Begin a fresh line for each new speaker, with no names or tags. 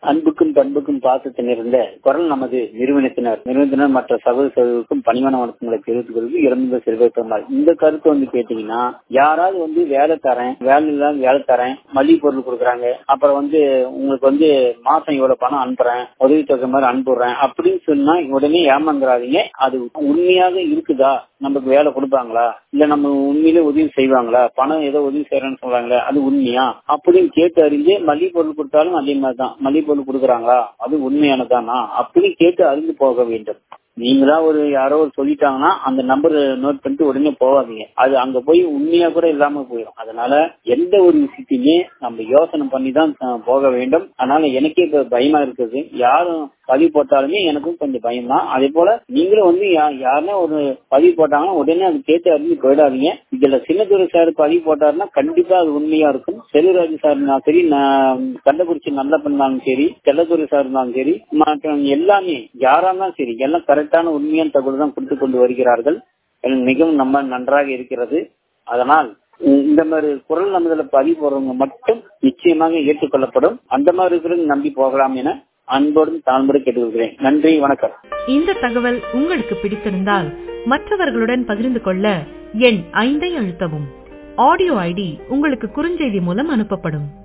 அன்புக்கும் பண்புக்கும் பாசத்தை நிறைந்த குரல் நமது நிறுவனத்தினர் நிறுவனத்தினர் மற்ற சகோதர சகோதரருக்கும் பணிவான வணக்கங்களை தெரிவித்துக் கொள்வது இறந்த செல்வத்தமாள் இந்த கருத்து வந்து கேட்டீங்கன்னா யாராவது வந்து வேலை தரேன் வேலை இல்லாத வேலை தரேன் மளிகை பொருள் கொடுக்குறாங்க அப்புறம் வந்து உங்களுக்கு வந்து மாசம் இவ்வளவு பணம் அனுப்புறேன் உதவித்தொகை மாதிரி அனுப்புறேன் அப்படின்னு சொன்னா உடனே ஏமாந்துடாதீங்க அது உண்மையாக இருக்குதா நமக்கு வேலை கொடுப்பாங்களா இல்ல நம்ம உண்மையிலே உதவி செய்வாங்களா பணம் ஏதோ உதவி செய்யறேன்னு சொல்றாங்களே அது உண்மையா அப்படின்னு கேட்டு அறிஞ்சு மளிகை பொருள் கொடுத்தாலும் அதே மாதிரிதான் மளிகை பொருள் கொடுக்குறாங்களா அது உண்மையானதானா அப்படின்னு கேட்டு அறிந்து போக வேண்டும் நீங்களா ஒரு யாரோ ஒரு சொல்லிட்டாங்கன்னா அந்த நம்பர் நோட் பண்ணிட்டு உடனே போகாதீங்க அது அங்க போய் உண்மையா கூட இல்லாம போயிடும் அதனால எந்த ஒரு விஷயத்தையுமே நம்ம யோசனை பண்ணி தான் போக வேண்டும் அதனால எனக்கே இப்ப பயமா இருக்குது யாரும் பதிவு போட்டாலுமே எனக்கும் கொஞ்சம் பயம் தான் அதே போல நீங்களும் வந்து யாருன்னா ஒரு பதிவு போட்டாங்கன்னா உடனே அது கேட்டு அறிஞ்சு போயிடாதீங்க இதுல சின்னதுரை சார் பதிவு போட்டாருன்னா கண்டிப்பா அது உண்மையா இருக்கும் செல்வராஜ் சார் சரி கள்ளக்குறிச்சி நல்ல பண்ணாலும் சரி செல்லதுரை சார் இருந்தாலும் சரி மற்றும் எல்லாமே யாரா இருந்தாலும் சரி எல்லாம் கரெக்டான உண்மையான தகவல் தான் கொடுத்து கொண்டு வருகிறார்கள் மிகவும் நம்ம நன்றாக இருக்கிறது அதனால் இந்த மாதிரி குரல் நம்மதுல பதிவு போறவங்க மட்டும் நிச்சயமாக ஏற்றுக்கொள்ளப்படும் அந்த மாதிரி இருக்கிறது நம்பி போகலாம் என அன்போடும் தாழ்முறை கேட்டுக்கொள்கிறேன் நன்றி வணக்கம்
இந்த தகவல் உங்களுக்கு பிடித்திருந்தால் மற்றவர்களுடன் பகிர்ந்து கொள்ள எண் ஐந்தை அழுத்தவும் ஆடியோ ஐடி உங்களுக்கு குறுஞ்செய்தி மூலம் அனுப்பப்படும்